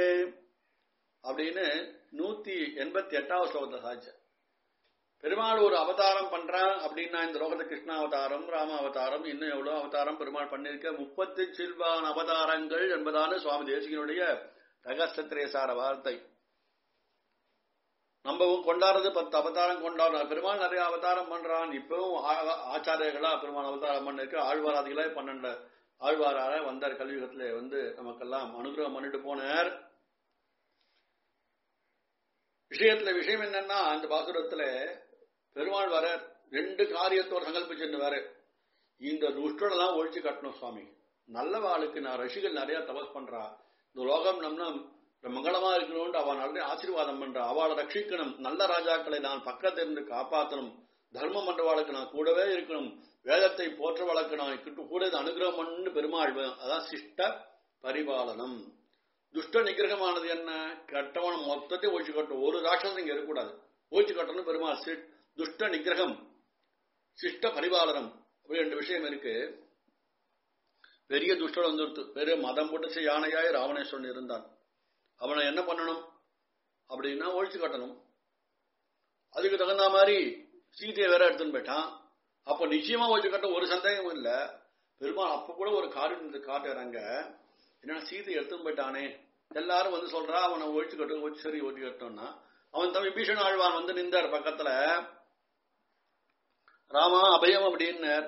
A: அப்படின்னு நூத்தி எண்பத்தி எட்டாவது ஸ்லோகத்தை சாட்சி பெருமாள் ஒரு அவதாரம் பண்றான் அப்படின்னா இந்த லோகத்து கிருஷ்ண அவதாரம் ராம அவதாரம் இன்னும் எவ்வளவு அவதாரம் பெருமாள் பண்ணிருக்க முப்பத்தி சில்வான் அவதாரங்கள் என்பதான சுவாமி தேசிகனுடைய ரகசியத்திரேசார வார்த்தை நம்ம கொண்டாடுறது பத்து அவதாரம் கொண்டாடுறோம் பெருமாள் நிறைய அவதாரம் பண்றான் இப்பவும் ஆ- ஆச்சாரியர்களா பெருமாள் அவதாரம் பண்ணிருக்கு ஆழ்வாராதிகளா பன்னெண்டு ஆழ்வாரால வந்தார் கல்வியுகத்துல வந்து நமக்கெல்லாம் அனுகிரகம் பண்ணிட்டு போனார் விஷயத்துல விஷயம் என்னன்னா அந்த பாசுரத்துல பெருமாள் வர ரெண்டு காரியத்தோட சங்கல்பிச்சுட்டு வர இந்த துஷ்டனெல்லாம் ஒழிச்சு கட்டணும் சுவாமி நல்லவாளுக்கு நான் ரசிகள் நிறைய தபஸ் பண்றா இந்த லோகம் நம்ம இந்த மங்களமா இருக்கணும்னு அவன் நல்ல ஆசீர்வாதம் பண்ற அவளை ரட்சிக்கணும் நல்ல ராஜாக்களை நான் பக்கத்துல இருந்து காப்பாற்றணும் தர்மம் பண்றவாளுக்கு நான் கூடவே இருக்கணும் வேதத்தை போற்ற வழக்கு நான் கிட்ட கூட இது அனுகிரகம் பண்ணு பெருமாள் வே- அதான் சிஷ்ட பரிபாலனம் துஷ்ட நிகிரகமானது என்ன கெட்டவன் மொத்தத்தை ஒழிச்சு கட்டும் ஒரு ராட்சசம் இங்க இருக்கக்கூடாது ஒழிச்சு கட்டணும் பெருமாள் சி- துஷ்ட நிகிரகம் சிஷ்ட பரிபாலனம் அப்படி ரெண்டு விஷயம் இருக்கு பெரிய துஷ்டன் வந்துடுத்து பெரிய மதம் பிடிச்ச யானையாய் ராவணேஸ்வரன் இருந்தான் அவனை என்ன பண்ணணும் அப்படின்னா ஒழிச்சு கட்டணும் அதுக்கு தகுந்த மாதிரி சீதையை வேற எடுத்துன்னு போயிட்டான் அப்ப நிச்சயமா ஒழிச்சு கட்ட ஒரு சந்தேகமும் இல்ல பெருமாள் அப்ப கூட ஒரு காடு காட்டுறாங்க என்னன்னா சீதை எடுத்துன்னு போயிட்டானே எல்லாரும் வந்து சொல்றா அவனை ஒழிச்சு கட்டு ஒழிச்சு சரி ஒழிச்சு கட்டோம்னா அவன் தம்பி பீஷன் ஆழ்வான் வந்து நின்றார் பக்கத்துல ராமா அபயம் அப்படின்னார்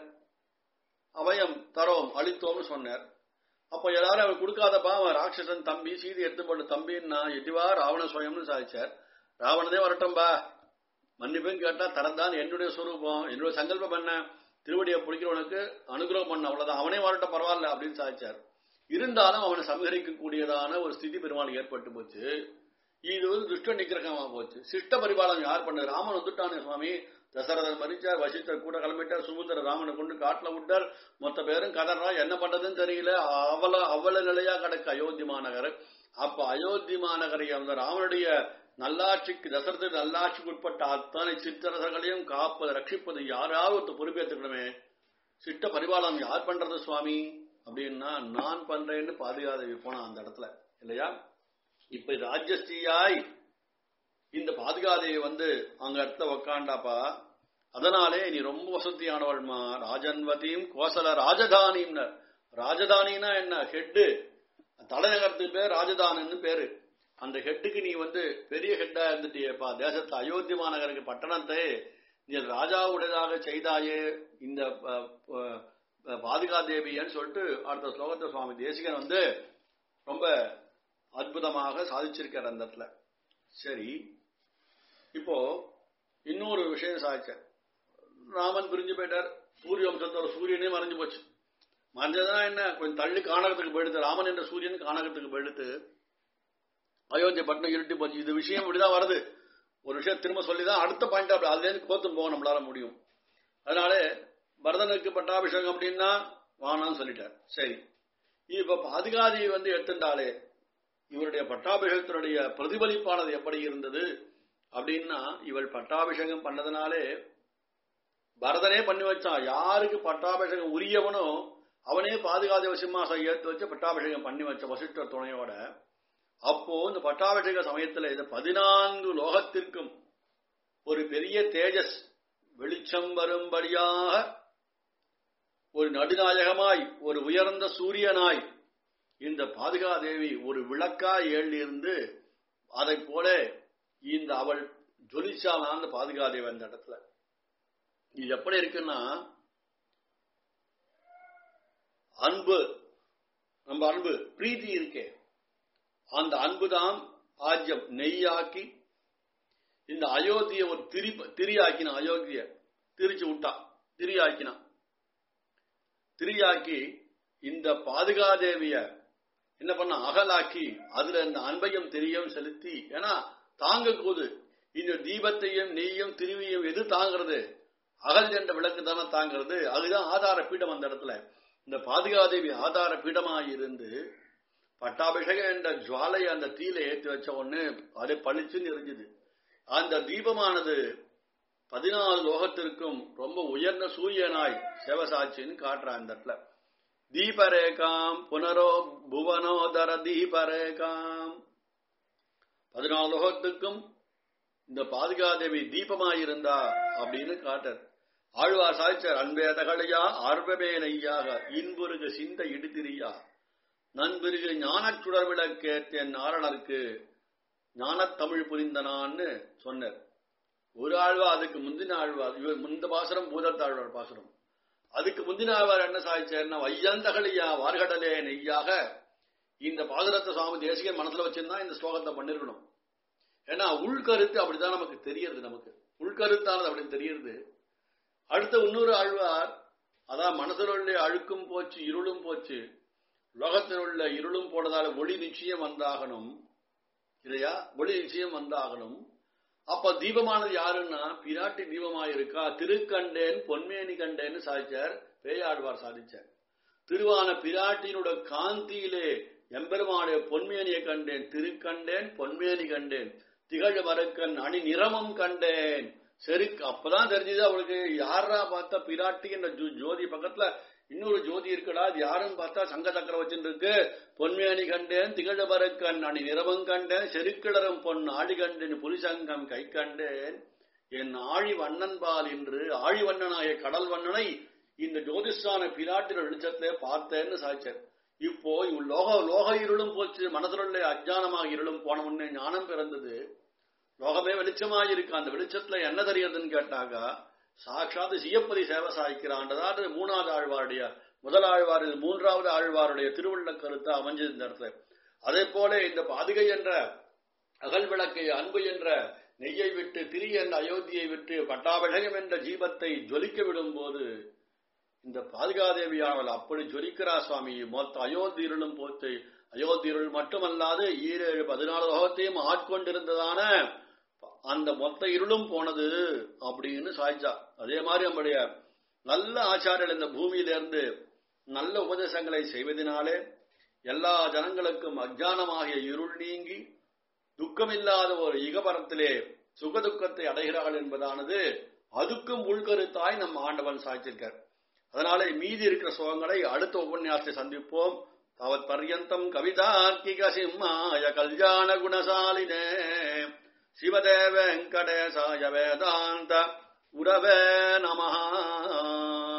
A: அபயம் தரோம் அளித்தோம்னு சொன்னார் அப்ப எல்லாரும் அவன் கொடுக்காதப்பா அவன் ராட்சசன் தம்பி சீதை எடுத்து போட்ட தம்பின்னா எதுவா ராவண சுயம்னு சாதிச்சார் ராவணனே வரட்டும்பா மன்னிப்புன்னு கேட்டா தரந்தான் என்னுடைய சுரூபம் என்னுடைய சங்கல்பம் என்ன திருவடியை பிடிக்கிறவனுக்கு அனுகிரகம் பண்ண அவ்வளவுதான் அவனே வரட்டும் பரவாயில்ல அப்படின்னு சாதிச்சார் இருந்தாலும் அவனை சமகரிக்க கூடியதான ஒரு ஸ்திதி பெருமாள் ஏற்பட்டு போச்சு இது வந்து துஷ்ட நிகிரகமா போச்சு சிஷ்ட பரிபாலனம் யார் பண்ணது ராமன் வந்துட்டானே சுவாமி தசரதன் மறிச்சார் வசித்தர் கூட கிளம்பிட்டார் சுமுத்திர ராமனை கொண்டு காட்டுல விட்டார் மொத்த பேரும் கதறா என்ன பண்றதுன்னு தெரியல அவள அவ்வளவு நிலையா கிடக்கு அயோத்தி மாநகர் அப்ப அயோத்தி மாநகரை அந்த ராமனுடைய நல்லாட்சிக்கு தசரத நல்லாட்சிக்கு உட்பட்ட அத்தனை சித்தரசர்களையும் காப்பது ரட்சிப்பது யாராவது ஒருத்தர் பொறுப்பேற்றுக்கணுமே சிட்ட பரிபாலனம் யார் பண்றது சுவாமி அப்படின்னா நான் பண்றேன்னு பாதுகாதவி போனா அந்த இடத்துல இல்லையா இப்ப ராஜஸ்ரீயாய் இந்த பாதுகாதேவி வந்து அங்க இடத்துல உக்காண்டாப்பா அதனாலே நீ ரொம்ப வசதியானவள்மா ராஜன்வதியும் கோசல ராஜதானின்னு ராஜதானினா என்ன ஹெட்டு தலைநகரத்துக்கு பேர் ராஜதானின்னு பேரு அந்த ஹெட்டுக்கு நீ வந்து பெரிய ஹெட்டா இருந்துட்டியேப்பா தேசத்துல அயோத்தி மாநகருக்கு பட்டணத்தை நீ ராஜாவுடையதாக செய்தாயே இந்த அஹ், அஹ், பாதுகாதேவின்னு சொல்லிட்டு அடுத்த ஸ்லோகத்தை சுவாமி தேசிகன் வந்து ரொம்ப அற்புதமாக சாதிச்சிருக்கார் அந்த இடத்துல சரி இப்போ இன்னொரு விஷயம் சாதிச்சார் ராமன் பிரிஞ்சு போயிட்டார் சூரிய வம்சத்தோட சூரியனே மறைஞ்சு போச்சு மறைஞ்சதுனா என்ன கொஞ்சம் தள்ளி காணகத்துக்கு போயிடுது ராமன் என்ற சூரியன் காணகத்துக்கு போயிடுத்து அயோத்திய பட்டினம் இருட்டி போச்சு இது விஷயம் இப்படிதான் வருது ஒரு விஷயம் திரும்ப சொல்லிதான் அடுத்த பாயிண்ட் அப்படி அதுல இருந்து கோத்து போக நம்மளால முடியும் அதனால பரதனுக்கு பட்டாபிஷேகம் அப்படின்னா வானான்னு சொல்லிட்டார் சரி இப்ப பாதுகாதி வந்து எடுத்துட்டாலே இவருடைய பட்டாபிஷேகத்தினுடைய பிரதிபலிப்பானது எப்படி இருந்தது அப்படின்னா இவள் பட்டாபிஷேகம் பண்ணதுனாலே பரதனே பண்ணி வச்சான் யாருக்கு பட்டாபிஷேகம் உரியவனோ அவனே பாதுகாத சிம்மாசம் ஏத்து வச்சு பட்டாபிஷேகம் பண்ணி வச்ச வசிஷ்டர் துணையோட அப்போ இந்த பட்டாபிஷேக சமயத்துல இந்த பதினான்கு லோகத்திற்கும் ஒரு பெரிய தேஜஸ் வெளிச்சம் வரும்படியாக ஒரு நடுநாயகமாய் ஒரு உயர்ந்த சூரியனாய் இந்த பாதுகாதேவி ஒரு விளக்காய் எழுந்து அதை போல இந்த அவள் ஜொலிச்சாலாம் அந்த பாதுகாதேவி அந்த இடத்துல இது எப்படி இருக்குன்னா அன்பு நம்ம அன்பு பிரீத்தி இருக்கே அந்த அன்புதான் ஆஜ்யம் நெய்யாக்கி இந்த அயோத்திய ஒரு திரி திரியாக்கின அயோத்திய திரிச்சு விட்டா திரியாக்கினா திரியாக்கி இந்த பாதுகாதேவிய என்ன பண்ண அகலாக்கி அதுல இந்த அன்பையும் திரியும் செலுத்தி ஏன்னா தாங்க கூது இந்த தீபத்தையும் நெய்யும் திருவியும் எது தாங்கிறது அகல் என்ற விளக்கு தானே தாங்கிறது அதுதான் ஆதார பீடம் அந்த இடத்துல இந்த பாதுகாதேவி ஆதார பீடமாயிருந்து பட்டாபிஷேகம் என்ற ஜுவாலை அந்த தீல ஏற்றி வச்ச உடனே அது பளிச்சுன்னு எரிஞ்சுது அந்த தீபமானது பதினாலு லோகத்திற்கும் ரொம்ப உயர்ந்த சூரியனாய் சிவசாட்சின்னு காட்டுறான் அந்த இடத்துல தீபரேகாம் புனரோ புவனோதர தீபரேகாம் பதினாலு லோகத்துக்கும் இந்த பாதுகாதேவி தீபமாயிருந்தா அப்படின்னு காட்டர் ஆழ்வார் சாய்ச்சார் அன்பே தகளையா ஆர்வமே நெய்யாக இன்புருகு சிந்த இடுதிரியா நண்பருக்கு ஞானச் சுடர் விளக்கேத்தேன் நாரணருக்கு ஞானத் தமிழ் புரிந்தனான்னு சொன்னார் ஒரு ஆழ்வா அதுக்கு முந்தின ஆழ்வார் இவர் முந்த பாசுரம் பூதத்தாழ்வார் பாசுரம் அதுக்கு முந்தின ஆழ்வார் என்ன சாதிச்சார்னா வையந்தகலியா வார்கடலே நெய்யாக இந்த பாசுரத்தை சுவாமி தேசிகன் மனசுல வச்சிருந்தா இந்த ஸ்லோகத்தை பண்ணிருக்கணும் ஏன்னா உள்கருத்து அப்படிதான் நமக்கு தெரியறது நமக்கு உள்கருத்தானது அப்படின்னு தெரியறது அடுத்த இன்னொரு ஆழ்வார் அதான் மனசுல உள்ள அழுக்கும் போச்சு இருளும் போச்சு லோகத்தில் உள்ள இருளும் போனதால ஒளி நிச்சயம் வந்தாகணும் இல்லையா ஒளி நிச்சயம் வந்தாகணும் அப்ப தீபமானது யாருன்னா பிராட்டி தீபமாயிருக்கா திருக்கண்டேன் பொன்மேனி கண்டேன்னு சாதிச்சார் பேயாழ்வார் சாதிச்சார் திருவான பிராட்டியினோட காந்தியிலே எம்பெருமானுடைய பொன்மேனியை கண்டேன் திருக்கண்டேன் பொன்மேனி கண்டேன் திகழ் மரக்கன் அணி நிறமம் கண்டேன் சரி அப்பதான் தெரிஞ்சது அவளுக்கு யாரா பார்த்தா பிராட்டி என்ற ஜோ- ஜோதி பக்கத்துல இன்னொரு ஜோதி இருக்குடா அது யாருன்னு பார்த்தா சங்க சக்கரம் வச்சுட்டு இருக்கு பொன்மேனி கண்டேன் திகழ மரக்கன் அணி நிறமம் கண்டேன் செருக்கிளரும் பொன் ஆடி கண்டேன் புலிசங்கம் கை கண்டேன் என் ஆழி வண்ணன்பால் என்று ஆழி வண்ணனாய கடல் வண்ணனை இந்த ஜோதிஷான பிராட்டின வெளிச்சத்திலே பார்த்தேன்னு சாய்ச்சார் இப்போ இவ் லோக லோக இருளும் போச்சு மனதிலுள்ள அஜானமாக இருளும் போன முன்னே ஞானம் பிறந்தது லோகமே வெளிச்சமாக இருக்கு அந்த வெளிச்சத்துல என்ன தெரியறதுன்னு கேட்டாக்கா சாட்சாத் சியப்பதி சேவை சாய்க்கிறான் அதாவது மூணாவது ஆழ்வாருடைய முதல் ஆழ்வார் இது மூன்றாவது ஆழ்வாருடைய திருவுள்ள கருத்தை அமைஞ்சது இந்த இடத்துல அதே போல இந்த பாதுகை என்ற அகல் விளக்கை அன்பு என்ற நெய்யை விட்டு திரி என்ற அயோத்தியை விட்டு பட்டாபிஷேகம் என்ற ஜீவத்தை ஜொலிக்க விடும் போது இந்த பாதுகாதேவியானவள் அப்படி ஜொலிக்கிறா சுவாமி மொத்த அயோத்தி இருளும் போத்து அயோத்தி இருள் மட்டுமல்லாது ஈரேழு பதினாலு லோகத்தையும் ஆட்கொண்டிருந்ததான அந்த மொத்த இருளும் போனது அப்படின்னு சாய்ச்சா அதே மாதிரி நம்முடைய நல்ல ஆச்சாரியர்கள் இந்த பூமியிலிருந்து நல்ல உபதேசங்களை செய்வதனாலே எல்லா ஜனங்களுக்கும் அஜானமாகிய இருள் நீங்கி துக்கமில்லாத ஒரு இகபரத்திலே சுகதுக்கத்தை அடைகிறாள் என்பதானது அதுக்கும் உள்கருத்தாய் நம் ஆண்டவன் சாய்ச்சிருக்கார் அதனாலே மீதி இருக்கிற சுகங்களை அடுத்த உபன்யாசத்தை சந்திப்போம் தாவத் பர்யந்தம் கவிதார்க்கிக சிம்மாய கல்யாண குணசாலினே சிவதே வெங்கடேசாய வேதாந்த உரவே நமஹா